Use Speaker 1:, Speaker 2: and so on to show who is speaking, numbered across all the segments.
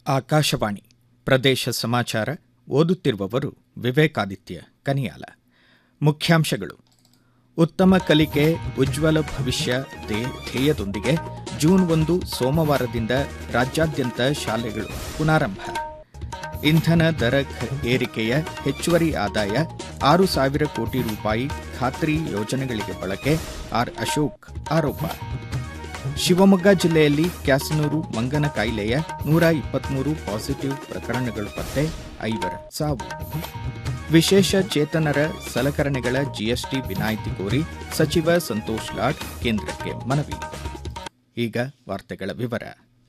Speaker 1: ಆಕಾಶವಾಣಿ ಪ್ರದೇಶ ಸಮಾಚಾರ ಓದುತ್ತಿರುವವರು ವಿವೇಕಾದಿತ್ಯ ಕನಿಯಾಲ ಮುಖ್ಯಾಂಶಗಳು ಉತ್ತಮ ಕಲಿಕೆ ಉಜ್ವಲ ಭವಿಷ್ಯ ಧ್ಯೇ- ಧ್ಯೇಯದೊಂದಿಗೆ ಜೂನ್ ಒಂದು ಸೋಮವಾರದಿಂದ ರಾಜ್ಯಾದ್ಯಂತ ಶಾಲೆಗಳು ಪುನಾರಂಭ ಇಂಧನ ದರ ಖ- ಏರಿಕೆಯ ಹೆಚ್ಚುವರಿ ಆದಾಯ ಆರು ಸಾವಿರ ಕೋಟಿ ರೂಪಾಯಿ ಖಾತ್ರಿ ಯೋಜನೆಗಳಿಗೆ ಬಳಕೆ ಆರ್ ಅಶೋಕ್ ಆರೋಪ ಶಿವಮೊಗ್ಗ ಜಿಲ್ಲೆಯಲ್ಲಿ ಕ್ಯಾಸನೂರು ಮಂಗನ ಕಾಯಿಲೆಯ ನೂರ ಇಪ್ಪತ್ಮೂರು ಪಾಸಿಟಿವ್ ಪ್ರಕರಣಗಳು ಪತ್ತೆ ಐವರ ಸಾವು ವಿಶೇಷ ಚೇತನರ ಸಲಕರಣೆಗಳ ಜಿಎಸ್ಟಿ ವಿನಾಯಿತಿ ಕೋರಿ ಸಚಿವ ಸಂತೋಷ್ ಲಾಡ್ ಕೇಂದ್ರಕ್ಕೆ ಮನವಿ ಈಗ ವಾರ್ತೆಗಳ ವಿವರ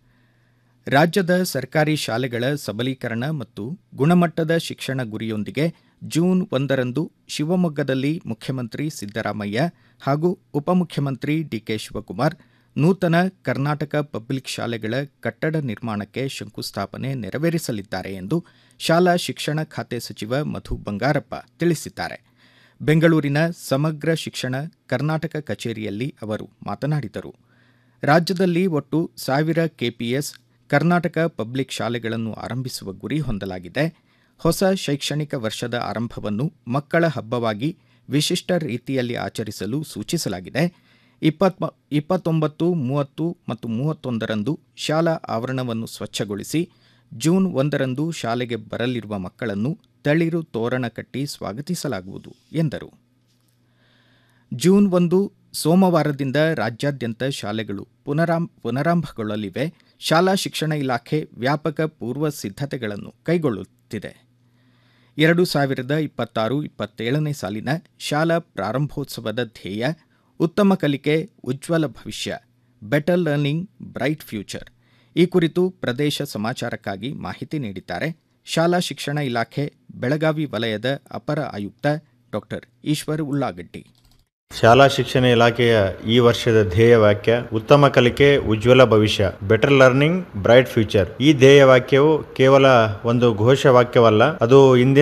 Speaker 1: ರಾಜ್ಯದ ಸರ್ಕಾರಿ ಶಾಲೆಗಳ ಸಬಲೀಕರಣ ಮತ್ತು ಗುಣಮಟ್ಟದ ಶಿಕ್ಷಣ ಗುರಿಯೊಂದಿಗೆ ಜೂನ್ ಒಂದರಂದು ಶಿವಮೊಗ್ಗದಲ್ಲಿ ಮುಖ್ಯಮಂತ್ರಿ ಸಿದ್ದರಾಮಯ್ಯ ಹಾಗೂ ಉಪಮುಖ್ಯಮಂತ್ರಿ ಡಿಕೆ ಶಿವಕುಮಾರ್ ನೂತನ ಕರ್ನಾಟಕ ಪಬ್ಲಿಕ್ ಶಾಲೆಗಳ ಕಟ್ಟಡ ನಿರ್ಮಾಣಕ್ಕೆ ಶಂಕುಸ್ಥಾಪನೆ ನೆರವೇರಿಸಲಿದ್ದಾರೆ ಎಂದು ಶಾಲಾ ಶಿಕ್ಷಣ ಖಾತೆ ಸಚಿವ ಮಧು ಬಂಗಾರಪ್ಪ ತಿಳಿಸಿದ್ದಾರೆ ಬೆಂಗಳೂರಿನ ಸಮಗ್ರ ಶಿಕ್ಷಣ ಕರ್ನಾಟಕ ಕಚೇರಿಯಲ್ಲಿ ಅವರು ಮಾತನಾಡಿದರು ರಾಜ್ಯದಲ್ಲಿ ಒಟ್ಟು ಸಾವಿರ ಕೆಪಿಎಸ್ ಕರ್ನಾಟಕ ಪಬ್ಲಿಕ್ ಶಾಲೆಗಳನ್ನು ಆರಂಭಿಸುವ ಗುರಿ ಹೊಂದಲಾಗಿದೆ ಹೊಸ ಶೈಕ್ಷಣಿಕ ವರ್ಷದ ಆರಂಭವನ್ನು ಮಕ್ಕಳ ಹಬ್ಬವಾಗಿ ವಿಶಿಷ್ಟ ರೀತಿಯಲ್ಲಿ ಆಚರಿಸಲು ಸೂಚಿಸಲಾಗಿದೆ ಇಪ್ಪತ್ಮ ಇಪ್ಪತ್ತೊಂಬತ್ತು ಮೂವತ್ತು ಮತ್ತು ಮೂವತ್ತೊಂದರಂದು ಶಾಲಾ ಆವರಣವನ್ನು ಸ್ವಚ್ಛಗೊಳಿಸಿ ಜೂನ್ ಒಂದರಂದು ಶಾಲೆಗೆ ಬರಲಿರುವ ಮಕ್ಕಳನ್ನು ತಳಿರು ತೋರಣ ಕಟ್ಟಿ ಸ್ವಾಗತಿಸಲಾಗುವುದು ಎಂದರು ಜೂನ್ ಒಂದು ಸೋಮವಾರದಿಂದ ರಾಜ್ಯಾದ್ಯಂತ ಶಾಲೆಗಳು ಪುನರಾಂ ಪುನರಾರಂಭಗೊಳ್ಳಲಿವೆ ಶಾಲಾ ಶಿಕ್ಷಣ ಇಲಾಖೆ ವ್ಯಾಪಕ ಪೂರ್ವ ಸಿದ್ಧತೆಗಳನ್ನು ಕೈಗೊಳ್ಳುತ್ತಿದೆ ಎರಡು ಸಾವಿರದ ಇಪ್ಪತ್ತಾರು ಇಪ್ಪತ್ತೇಳನೇ ಸಾಲಿನ ಶಾಲಾ ಪ್ರಾರಂಭೋತ್ಸವದ ಧ್ಯೇಯ ಉತ್ತಮ ಕಲಿಕೆ ಉಜ್ವಲ ಭವಿಷ್ಯ ಬೆಟರ್ ಲರ್ನಿಂಗ್ ಬ್ರೈಟ್ ಫ್ಯೂಚರ್ ಈ ಕುರಿತು ಪ್ರದೇಶ ಸಮಾಚಾರಕ್ಕಾಗಿ ಮಾಹಿತಿ ನೀಡಿದ್ದಾರೆ ಶಾಲಾ ಶಿಕ್ಷಣ ಇಲಾಖೆ ಬೆಳಗಾವಿ ವಲಯದ ಅಪರ ಆಯುಕ್ತ ಡಾಕ್ಟರ್ ಈಶ್ವರ್ ಉಳ್ಳಾಗಡ್ಡಿ
Speaker 2: ಶಾಲಾ ಶಿಕ್ಷಣ ಇಲಾಖೆಯ ಈ ವರ್ಷದ ಧ್ಯೇಯ ವಾಕ್ಯ ಉತ್ತಮ ಕಲಿಕೆ ಉಜ್ವಲ ಭವಿಷ್ಯ ಬೆಟರ್ ಲರ್ನಿಂಗ್ ಬ್ರೈಟ್ ಫ್ಯೂಚರ್ ಈ ಧ್ಯೇಯ ವಾಕ್ಯವು ಕೇವಲ ಒಂದು ಘೋಷ ವಾಕ್ಯವಲ್ಲ ಅದು ಇಂದಿನ